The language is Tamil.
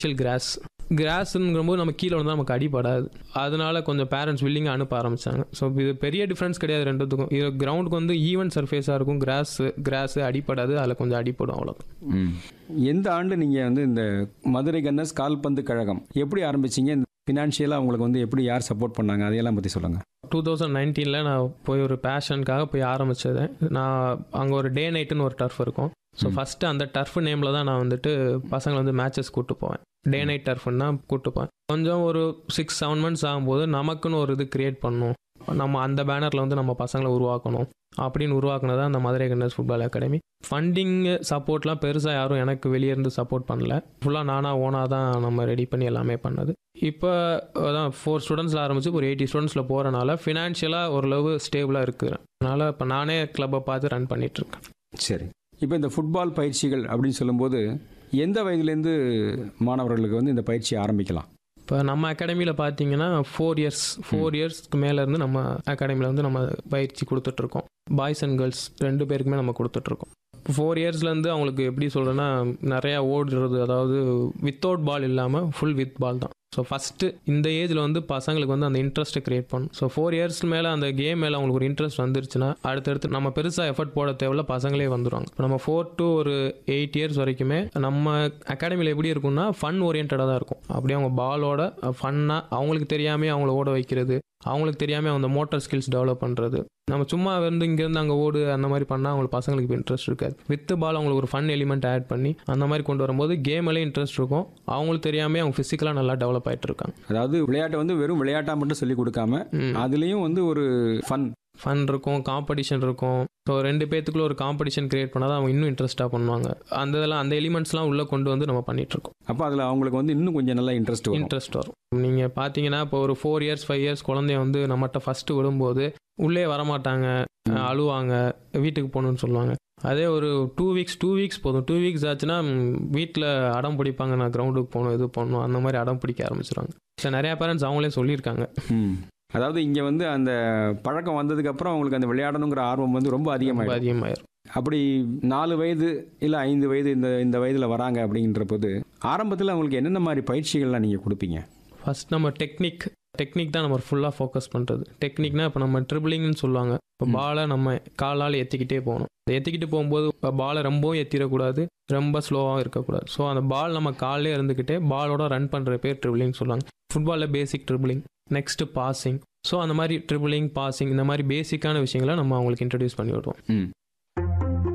ஆக்சுவல் கிராஸ் கிராஸ்ங்கிறபோது நம்ம கீழே வந்து நமக்கு அடிபடாது அதனால கொஞ்சம் பேரண்ட்ஸ் வில்லிங்காக அனுப்ப ஆரம்பிச்சாங்க ஸோ இது பெரிய டிஃப்ரென்ஸ் கிடையாது ரெண்டுத்துக்கும் இது கிரவுண்டுக்கு வந்து ஈவன் சர்ஃபேஸாக இருக்கும் கிராஸ் கிராஸ் அடிப்படாது அதில் கொஞ்சம் அடிப்படும் அவ்வளோ ம். எந்த ஆண்டு நீங்கள் வந்து இந்த மதுரை கன்னஸ் கால்பந்து கழகம் எப்படி ஆரம்பிச்சீங்க ஃபினான்ஷியலாக உங்களுக்கு வந்து எப்படி யார் சப்போர்ட் பண்ணாங்க அதையெல்லாம் பற்றி சொல்லுங்கள் டூ தௌசண்ட் நைன்டீனில் நான் போய் ஒரு பேஷனுக்காக போய் ஆரம்பிச்சது நான் அங்கே ஒரு டே நைட்டுன்னு ஒரு டர்ஃப் இருக்கும் ஸோ ம். ஃபஸ்ட்டு அந்த டர்ஃப் நேமில் தான் நான் வந்துட்டு பசங்களை வந்து மேட்சஸ் கூட்டு போவேன் டே நைட் டர்ஃப்னு தான் கூட்டு போவேன் கொஞ்சம் ஒரு சிக்ஸ் செவன் மந்த்ஸ் ஆகும்போது நமக்குன்னு ஒரு இது கிரியேட் பண்ணணும் நம்ம அந்த பேனரில் வந்து நம்ம பசங்களை உருவாக்கணும் அப்படின்னு உருவாக்குனது அந்த மதுரை கண்டர்ஸ் ஃபுட்பால் அகாடமி ஃபண்டிங் சப்போர்ட்லாம் பெருசாக யாரும் எனக்கு வெளியே இருந்து சப்போர்ட் பண்ணல ஃபுல்லாக நானாக ஓனாக தான் நம்ம ரெடி பண்ணி எல்லாமே பண்ணது இப்போ அதான் ஃபோர் ஸ்டூடெண்ட்ஸில் ஆரம்பிச்சு ஒரு எயிட்டி ஸ்டூடெண்ட்ஸில் போகிறனால ஃபினான்ஷியலாக ஓரளவு ஸ்டேபிளாக இருக்கிறேன் அதனால் இப்போ நானே கிளப்பை பார்த்து ரன் பண்ணிகிட்ருக்கேன் சரி இப்போ இந்த ஃபுட்பால் பயிற்சிகள் அப்படின்னு சொல்லும்போது எந்த வயதுலேருந்து மாணவர்களுக்கு வந்து இந்த பயிற்சியை ஆரம்பிக்கலாம் இப்போ நம்ம அகாடமியில் பார்த்தீங்கன்னா ஃபோர் இயர்ஸ் ஃபோர் இயர்ஸ்க்கு மேலேருந்து நம்ம அகாடமியில் வந்து நம்ம பயிற்சி கொடுத்துட்ருக்கோம் பாய்ஸ் அண்ட் கேர்ள்ஸ் ரெண்டு பேருக்குமே நம்ம கொடுத்துட்ருக்கோம் ஃபோர் இயர்ஸ்லேருந்து அவங்களுக்கு எப்படி சொல்கிறேன்னா நிறையா ஓடுறது அதாவது வித்தவுட் பால் இல்லாமல் ஃபுல் வித் பால் தான் ஸோ ஃபஸ்ட்டு இந்த ஏஜில் வந்து பசங்களுக்கு வந்து அந்த இன்ட்ரெஸ்ட்டை கிரியேட் பண்ணும் ஸோ ஃபோர் இயர்ஸ் மேலே அந்த கேம் மேலே அவங்களுக்கு ஒரு இன்ட்ரெஸ்ட் வந்துருச்சுன்னா அடுத்தடுத்து நம்ம பெருசாக எஃபர்ட் போட தேவையில்ல பசங்களே வந்துடுவாங்க இப்போ நம்ம ஃபோர் டு ஒரு எயிட் இயர்ஸ் வரைக்குமே நம்ம அகாடமியில் எப்படி இருக்கும்னா ஃபன் ஓரியன்டாக தான் இருக்கும் அப்படியே அவங்க பாலோட ஃபன்னாக அவங்களுக்கு தெரியாமே அவங்கள ஓட வைக்கிறது அவங்களுக்கு தெரியாமல் அந்த மோட்டார் ஸ்கில்ஸ் டெவலப் பண்ணுறது நம்ம சும்மா வந்து இங்கேருந்து அங்கே ஓடு அந்த மாதிரி பண்ணால் அவங்களுக்கு பசங்களுக்கு இன்ட்ரெஸ்ட் இருக்காது வித் பால் அவங்களுக்கு ஒரு ஃபன் எலிமெண்ட் ஆட் பண்ணி அந்த மாதிரி கொண்டு வரும்போது கேம்லேயே இன்ட்ரெஸ்ட் இருக்கும் அவங்களுக்கு தெரியாமல் அவங்க ஃபிசிக்கலாக நல்லா டெவலப் ஆகிட்டு இருக்காங்க அதாவது விளையாட்டை வந்து வெறும் விளையாட்டாக மட்டும் சொல்லி கொடுக்காம ம். அதுலேயும் வந்து ஒரு ஃபன் ஃபன் இருக்கும் காம்படிஷன் இருக்கும் ஸோ ரெண்டு பேத்துக்குள்ள ஒரு காம்படிஷன் கிரியேட் பண்ணால் தான் அவங்க இன்னும் இன்ட்ரெஸ்ட்டாக பண்ணுவாங்க அந்த இதெல்லாம் அந்த எலிமெண்ட்ஸ்லாம் உள்ளே கொண்டு வந்து நம்ம பண்ணிட்டு இருக்கோம் அப்போ அதில் அவங்களுக்கு வந்து இன்னும் கொஞ்சம் நல்லா இன்ட்ரெஸ்ட் வரும் இன்ட்ரெஸ்ட் வரும் நீங்கள் பார்த்தீங்கன்னா இப்போ ஒரு ஃபோர் இயர்ஸ் ஃபைவ் இயர்ஸ் குழந்தைய வந்து நம்மகிட்ட ஃபஸ்ட்டு விடும்போது உள்ளே வரமாட்டாங்க ம். அழுவாங்க வீட்டுக்கு போகணுன்னு சொல்லுவாங்க அதே ஒரு டூ வீக்ஸ் டூ வீக்ஸ் போதும் டூ வீக்ஸ் ஆச்சுன்னா வீட்டில் அடம் பிடிப்பாங்க நான் கிரவுண்டுக்கு போகணும் இது போகணும் அந்த மாதிரி அடம் பிடிக்க ஆரம்பிச்சிருவாங்க ஸோ நிறையா பேரண்ட்ஸ் அவங்களே சொல்லியிருக்காங்க ம். அதாவது இங்கே வந்து அந்த பழக்கம் வந்ததுக்கப்புறம் அவங்களுக்கு அந்த விளையாடணுங்கிற ஆர்வம் வந்து ரொம்ப ரொம்ப அதிகமாகிடும் அதிகமாயிரும் அப்படி நாலு வயது இல்லை ஐந்து வயது இந்த இந்த வயதில் வராங்க அப்படின்ற போது ஆரம்பத்தில் அவங்களுக்கு என்னென்ன மாதிரி பயிற்சிகள்லாம் நீங்கள் கொடுப்பீங்க ஃபர்ஸ்ட் நம்ம டெக்னிக் டெக்னிக் தான் நம்ம ஃபுல்லாக ஃபோக்கஸ் பண்ணுறது டெக்னிக்னா இப்போ நம்ம ட்ரிபிளிங்னு சொல்லுவாங்க இப்போ ம். பாலை நம்ம காலால் ஏற்றிக்கிட்டே போகணும் ஏற்றிக்கிட்டு போகும்போது பாலை ரொம்பவும் ஏற்றிடக்கூடாது ரொம்ப ஸ்லோவாகவும் இருக்கக்கூடாது ஸோ அந்த பால் நம்ம காலிலே இருந்துக்கிட்டே பாலோட ரன் பண்ணுற பேர் ட்ரிபிளிங் சொல்லுவாங்க ஃபுட்பாலில் basic dribbling next passing so அந்த மாதிரி ட்ரிபிளிங் பாசிங் இந்த மாதிரி பேசிக்கான விஷயங்களை நம்ம அவங்களுக்கு இன்ட்ரடியூஸ் பண்ணி விடுவோம் ம்